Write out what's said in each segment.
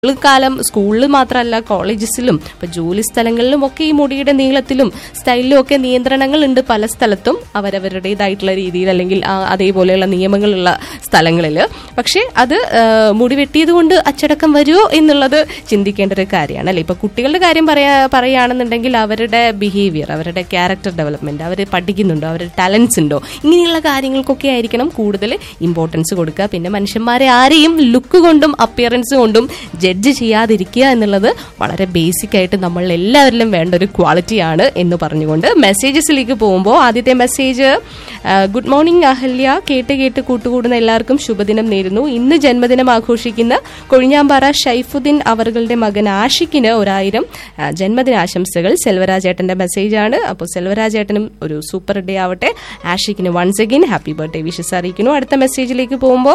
school കാലം സ്കൂളിൽ മാത്രമല്ല കോളേജസിലും ഇപ്പൊ ജോലി സ്ഥലങ്ങളിലും ഒക്കെ ഈ മുടിയുടെ നീളത്തിലും സ്റ്റൈലിലും ഒക്കെ നിയന്ത്രണങ്ങൾ ഉണ്ട് പല സ്ഥലത്തും അവരവരുടേതായിട്ടുള്ള രീതിയിൽ അല്ലെങ്കിൽ ആ അതേപോലെയുള്ള നിയമങ്ങളുള്ള സ്ഥലങ്ങളിൽ പക്ഷേ അത് ആ, മുടി വെട്ടിയത് കൊണ്ട് അച്ചടക്കം വരുമോ എന്നുള്ളത് ചിന്തിക്കേണ്ട ഒരു കാര്യമാണ് അല്ലെ ഇപ്പൊ കുട്ടികളുടെ കാര്യം പറയാ പറയുകയാണെന്നുണ്ടെങ്കിൽ അവരുടെ ബിഹേവിയർ അവരുടെ ക്യാരക്ടർ ഡെവലപ്മെന്റ് അവർ പഠിക്കുന്നുണ്ടോ അവരുടെ ടാലൻസ് ഉണ്ടോ ഇങ്ങനെയുള്ള കാര്യങ്ങൾക്കൊക്കെ ആയിരിക്കണം കൂടുതൽ ഇമ്പോർട്ടൻസ് കൊടുക്കുക പിന്നെ മനുഷ്യന്മാരെ ആരെയും ലുക്ക് കൊണ്ടും അപ്പിയറൻസ് കൊണ്ടും ജഡ്ജ് ചെയ്യാതിരിക്കുക എന്നുള്ളത് വളരെ ബേസിക് ആയിട്ട് നമ്മൾ എല്ലാവരിലും വേണ്ട ഒരു ക്വാളിറ്റിയാണ് എന്ന് പറഞ്ഞുകൊണ്ട് മെസ്സേജസിലേക്ക് പോകുമ്പോൾ ആദ്യത്തെ മെസ്സേജ് ഗുഡ് മോർണിംഗ് അഹല്യ കേട്ട് കേട്ട് കൂട്ടുകൂടുന്ന എല്ലാവർക്കും ശുഭദിനം നേരുന്നു ഇന്ന് ജന്മദിനം ആഘോഷിക്കുന്ന കൊഴിഞ്ഞാമ്പാറ ഷൈഫുദ്ദീൻ അവറുകളുടെ മകൻ ആഷിക്കിന് ഒരായിരം ആ, ജന്മദിനാശംസകൾ സെൽവരാജേട്ടന്റെ മെസ്സേജാണ് അപ്പോൾ സെൽവരാജേട്ടനും ഒരു സൂപ്പർ ഡേ ആവട്ടെ ആഷിക്കിന് once again happy birthday wishes അറിയിക്കുന്നു അടുത്ത മെസ്സേജിലേക്ക് പോകുമ്പോൾ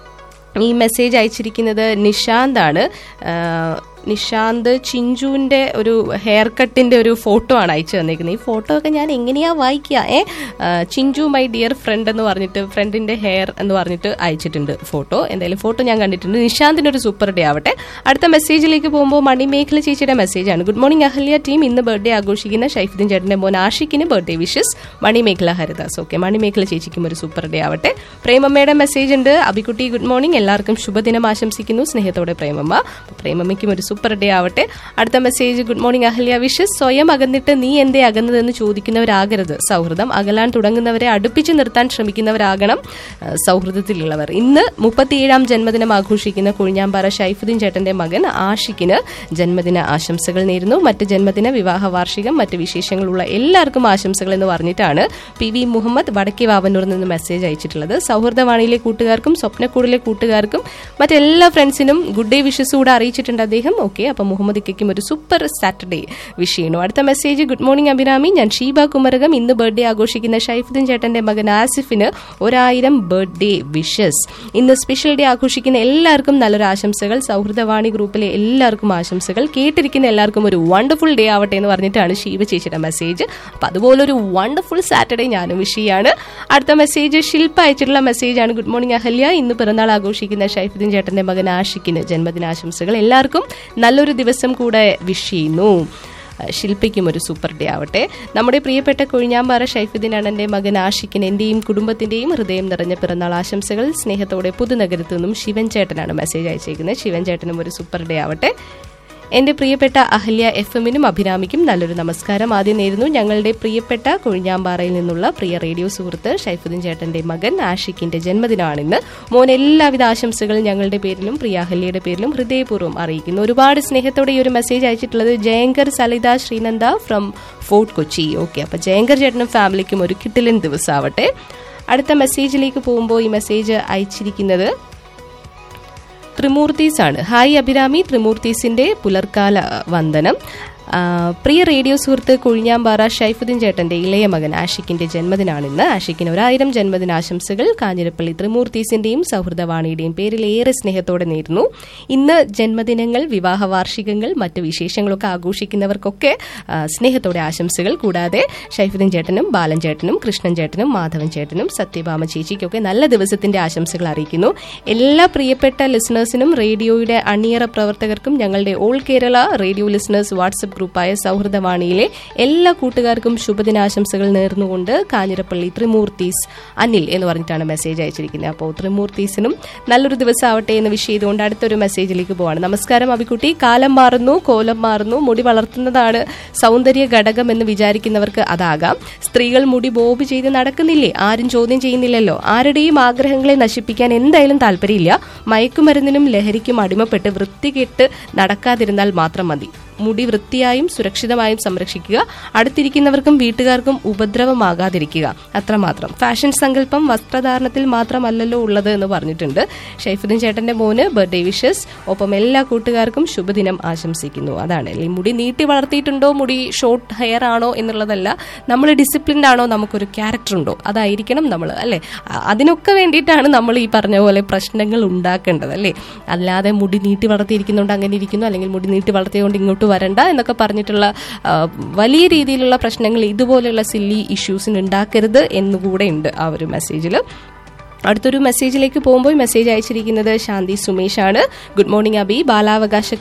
ഈ മെസ്സേജ് അയച്ചിരിക്കുന്നത് നിഷാന്താണ് ആ, നിഷാന്ത് ചിഞ്ചുവിന്റെ ഒരു ഹെയർ കട്ടിന്റെ ഒരു ഫോട്ടോ ആണ് അയച്ചു തന്നിരിക്കുന്നത് ഈ ഫോട്ടോ ഒക്കെ ഞാൻ എങ്ങനെയാ വായിക്കുക ഏ ആ, ചിഞ്ചു മൈ ഡിയർ ഫ്രണ്ട് എന്ന് പറഞ്ഞിട്ട് ഫ്രണ്ടിന്റെ ഹെയർ എന്ന് പറഞ്ഞിട്ട് അയച്ചിട്ടുണ്ട് ഫോട്ടോ എന്തായാലും ഫോട്ടോ ഞാൻ കണ്ടിട്ടുണ്ട് നിഷാന്തിന്റെ ഒരു സൂപ്പർ ഡേ ആവട്ടെ അടുത്ത മെസ്സേജിലേക്ക് പോകുമ്പോൾ മണിമേഖല ചേച്ചിയുടെ മെസ്സേജാണ് ഗുഡ് മോർണിംഗ് അഹല്യ ടീം ഇന്ന് ബർത്ത്ഡേ ആഘോഷിക്കുന്ന ഷൈഫുദ്ദീൻ ചേട്ടന്റെ മോൻ ആഷിക്കിന് birthday wishes Manimekhala Haridas okay Manimekhala ചേച്ചിക്കും ഒരു സൂപ്പർ ഡേ ആവട്ടെ പ്രേമമ്മയുടെ മെസ്സേജ് ഉണ്ട് അബിക്കുട്ടി ഗുഡ് മോർണിംഗ് എല്ലാവർക്കും ശുഭദിനം ആശംസിക്കുന്നു സ്നേഹത്തോടെ പ്രേമമ്മ അപ്പൊ പ്രേമമ്മയ്ക്കും ഒരു സൂപ്പർ ഡേ ആവട്ടെ അടുത്ത message good morning Ahalya wishes സ്വയം അകന്നിട്ട് നീ എന്തേ അകന്നതെന്ന് ചോദിക്കുന്നവരാകരുത് സൗഹൃദം അകലാൻ തുടങ്ങുന്നവരെ അടുപ്പിച്ചു നിർത്താൻ ശ്രമിക്കുന്നവരാകണം ആ, സൗഹൃദത്തിലുള്ളവർ ഇന്ന് മുപ്പത്തിയേഴാം ജന്മദിനം ആഘോഷിക്കുന്ന കൊഴിഞ്ഞാമ്പാറ ഷൈഫുദ്ദീൻ ചേട്ടന്റെ മകൻ ആഷിക്കിന് ജന്മദിന ആശംസകൾ നേരുന്നു മറ്റ് ജന്മദിന വിവാഹ വാർഷികം മറ്റ് വിശേഷങ്ങളുള്ള എല്ലാവർക്കും ആശംസകൾ എന്ന് പറഞ്ഞിട്ടാണ് പി വി മുഹമ്മദ് വടക്കേ വാവന്നൂരിൽ നിന്ന് മെസ്സേജ് അയച്ചിട്ടുള്ളത് സൗഹൃദവാണിയിലെ കൂട്ടുകാർക്കും സ്വപ്നക്കൂടിലെ കൂട്ടുകാർക്കും മറ്റെല്ലാ ഫ്രണ്ട്സിനും ഗുഡ് ഡേ വിഷസ് കൂടെ അറിയിച്ചിട്ടുണ്ട് അദ്ദേഹം ഓക്കെ അപ്പൊ മുഹമ്മദ് ഇക്കയ്ക്കും ഒരു സൂപ്പർ സാറ്റർഡേ വിഷ് ചെയ്യുന്നു അടുത്ത മെസ്സേജ് ഗുഡ് മോർണിംഗ് അഭിരാമി ഞാൻ ഷീബ കുമരകം ഇന്ന് ബർത്ത്ഡേ ആഘോഷിക്കുന്ന ഷൈഫുദ്ദീൻ ചേട്ടന്റെ മകൻ ആസിഫിന് ഒരായിരം ബർത്ത്ഡേ വിഷസ് ഇന്ന് സ്പെഷ്യൽ ഡേ ആഘോഷിക്കുന്ന എല്ലാവർക്കും നല്ലൊരു ആശംസകൾ സൗഹൃദവാണി ഗ്രൂപ്പിലെ എല്ലാവർക്കും ആശംസകൾ കേട്ടിരിക്കുന്ന എല്ലാവർക്കും ഒരു വണ്ടർഫുൾ ഡേ ആവട്ടെ എന്ന് പറഞ്ഞിട്ടാണ് ഷീബ ചേച്ചിയുടെ മെസ്സേജ് അപ്പൊ അതുപോലൊരു വണ്ടർഫുൾ സാറ്റർഡേ ഞാനും വിഷ് ചെയ്യാണ് അടുത്ത മെസ്സേജ് ശില്പ അയച്ചിട്ടുള്ള മെസ്സേജാണ് ഗുഡ് മോർണിംഗ് അഹല്യ ഇന്ന് പിറന്നാൾ ആഘോഷിക്കുന്ന ഷൈഫുദ്ദീൻ ചേട്ടന്റെ മകൻ ആഷിക്കിന് ജന്മദിനാശംസകൾ എല്ലാവർക്കും നല്ലൊരു ദിവസം കൂടെ വിഷ് ചെയ്യുന്നു ശില്പയ്ക്കും ഒരു സൂപ്പർ ഡേ ആവട്ടെ നമ്മുടെ പ്രിയപ്പെട്ട കൊഴിഞ്ഞാമ്പാറ ഷൈഫുദ്ദീൻ അണ്ണന്റെ മകൻ ആഷിക്കിന് എന്റെയും കുടുംബത്തിന്റെയും ഹൃദയം നിറഞ്ഞ പിറന്നാൾ ആശംസകൾ സ്നേഹത്തോടെ പുതുനഗരത്തു നിന്നും ശിവൻ ചേട്ടനാണ് മെസ്സേജ് അയച്ചേക്കുന്നത് ശിവൻ ചേട്ടനും ഒരു സൂപ്പർ ഡേ ആവട്ടെ എന്റെ പ്രിയപ്പെട്ട അഹല്യ എഫ് എമ്മിനും അഭിരാമിക്കും നല്ലൊരു നമസ്കാരം ആദ്യം നേരുന്നു ഞങ്ങളുടെ പ്രിയപ്പെട്ട കൊഴിഞ്ഞാമ്പാറയിൽ നിന്നുള്ള പ്രിയ റേഡിയോ സുഹൃത്ത് ഷൈഫുദ്ദീൻ ചേട്ടന്റെ മകൻ ആഷിഖിന്റെ ജന്മദിനമാണിന്ന് മോൻ എല്ലാവിധ ആശംസകളും ഞങ്ങളുടെ പേരിലും പ്രിയ അഹല്യയുടെ പേരിലും ഹൃദയപൂർവ്വം അറിയിക്കുന്നു ഒരുപാട് സ്നേഹത്തോടെ ഈ ഒരു മെസ്സേജ് അയച്ചിട്ടുള്ളത് Jayankar Salitha Sreenanda from Fort Kochi okay അപ്പൊ ജയങ്കർ ചേട്ടനും ഫാമിലിക്കും ഒരു കിട്ടിലൻ ദിവസമാവട്ടെ അടുത്ത മെസ്സേജിലേക്ക് പോകുമ്പോൾ ഈ മെസ്സേജ് അയച്ചിരിക്കുന്നത് ത്രിമൂർത്തീസ് ആണ് ഹായ് അഭിരാമി ത്രിമൂർത്തീസിന്റെ പുലർക്കാല വന്ദനം ആ, പ്രിയ റേഡിയോ സുഹൃത്ത് കൊഴിഞ്ഞാമ്പാറ ഷൈഫുദ്ദീൻ ചേട്ടന്റെ ഇളയ മകൻ ആഷിക്കിന്റെ ജന്മദിനാണിന്ന് ആഷിക്കിന് ഒരായിരം ജന്മദിനാശംസകൾ കാഞ്ഞിരപ്പള്ളി ത്രിമൂർത്തീസിന്റെയും സൗഹൃദവാണിയുടെയും പേരിൽ ഏറെ സ്നേഹത്തോടെ നേരുന്നു ഇന്ന് ജന്മദിനങ്ങൾ വിവാഹ വാർഷികങ്ങൾ മറ്റ് വിശേഷങ്ങളൊക്കെ ആഘോഷിക്കുന്നവർക്കൊക്കെ ആ, സ്നേഹത്തോടെ ആശംസകൾ കൂടാതെ ഷൈഫുദ്ദീൻ ചേട്ടനും ബാലൻ ചേട്ടനും കൃഷ്ണൻ ചേട്ടനും മാധവൻ ചേട്ടനും സത്യഭാമ ചേച്ചിക്കൊക്കെ നല്ല ദിവസത്തിന്റെ ആശംസകൾ അറിയിക്കുന്നു എല്ലാ പ്രിയപ്പെട്ട ലിസണേഴ്സിനും റേഡിയോയുടെ അണിയറ പ്രവർത്തകർക്കും ഞങ്ങളുടെ all Kerala radio listeners WhatsApp ഗ്രൂപ്പായ സൗഹൃദവാണിയിലെ എല്ലാ കൂട്ടുകാർക്കും ശുഭദിനാശംസകൾ നേർന്നുകൊണ്ട് കാഞ്ഞിരപ്പള്ളി ത്രിമൂർത്തീസ് അനിൽ എന്ന് പറഞ്ഞിട്ടാണ് മെസ്സേജ് അയച്ചിരിക്കുന്നത് അപ്പോൾ ത്രിമൂർത്തീസിനും നല്ലൊരു ദിവസം ആവട്ടെ എന്ന് വിഷ് ചെയ്തുകൊണ്ട് അടുത്തൊരു മെസ്സേജിലേക്ക് പോവാണ് നമസ്കാരം അബിക്കുട്ടി കാലം മാറുന്നു കോലം മാറുന്നു മുടി വളർത്തുന്നതാണ് സൗന്ദര്യ ഘടകം എന്ന് വിചാരിക്കുന്നവർക്ക് അതാകാം സ്ത്രീകൾ മുടി ബോബ് ചെയ്ത് നടക്കുന്നില്ലേ ആരും ചോദ്യം ചെയ്യുന്നില്ലല്ലോ ആരുടെയും ആഗ്രഹങ്ങളെ നശിപ്പിക്കാൻ എന്തായാലും താല്പര്യമില്ല മയക്കുമരുന്നിനും ലഹരിക്കും അടിമപ്പെട്ട് വൃത്തികെട്ട് നടക്കാതിരുന്നാൽ മാത്രം മതി മുടി വൃത്തിയായും സുരക്ഷിതമായും സംരക്ഷിക്കുക അടുത്തിരിക്കുന്നവർക്കും വീട്ടുകാർക്കും ഉപദ്രവമാകാതിരിക്കുക അത്രമാത്രം ഫാഷൻ സങ്കല്പം വസ്ത്രധാരണത്തിൽ മാത്രമല്ലല്ലോ ഉള്ളത് എന്ന് പറഞ്ഞിട്ടുണ്ട് ഷൈഫുദ്ദീൻ ചേട്ടന്റെ മോന് ബർത്ത്ഡേ വിഷസ് ഒപ്പം എല്ലാ കൂട്ടുകാർക്കും ശുഭദിനം ആശംസിക്കുന്നു അതാണ് അല്ലെ മുടി നീട്ടി വളർത്തിയിട്ടുണ്ടോ മുടി ഷോർട്ട് ഹെയർ ആണോ എന്നുള്ളതല്ല നമ്മൾ ഡിസിപ്ലിൻഡ് ആണോ നമുക്കൊരു ക്യാരക്ടർ ഉണ്ടോ അതായിരിക്കണം നമ്മൾ അല്ലെ അ- അതിനൊക്കെ വേണ്ടിയിട്ടാണ് നമ്മൾ ഈ പറഞ്ഞ പോലെ പ്രശ്നങ്ങൾ ഉണ്ടാക്കേണ്ടത് അല്ലേ അല്ലാതെ മുടി നീട്ടി വളർത്തിയിരിക്കുന്നുണ്ട് അങ്ങനെ ഇരിക്കുന്നു അല്ലെങ്കിൽ മുടി നീട്ടി വളർത്തിയതുകൊണ്ട് ഇങ്ങോട്ട് വരണ്ട എന്നൊക്കെ പറഞ്ഞിട്ടുള്ള ആ, വലിയ രീതിയിലുള്ള പ്രശ്നങ്ങൾ ഇതുപോലെയുള്ള സില്ലി ഇഷ്യൂസിന് ഉണ്ടാക്കരുത് എന്നുകൂടെ ഉണ്ട് ആ ഒരു മെസ്സേജിൽ അടുത്തൊരു മെസ്സേജിലേക്ക് പോകുമ്പോൾ മെസ്സേജ് അയച്ചിരിക്കുന്നത് ശാന്തി സുമേഷ് ആണ് ഗുഡ് മോർണിംഗ് അബി ബാലാവകാശ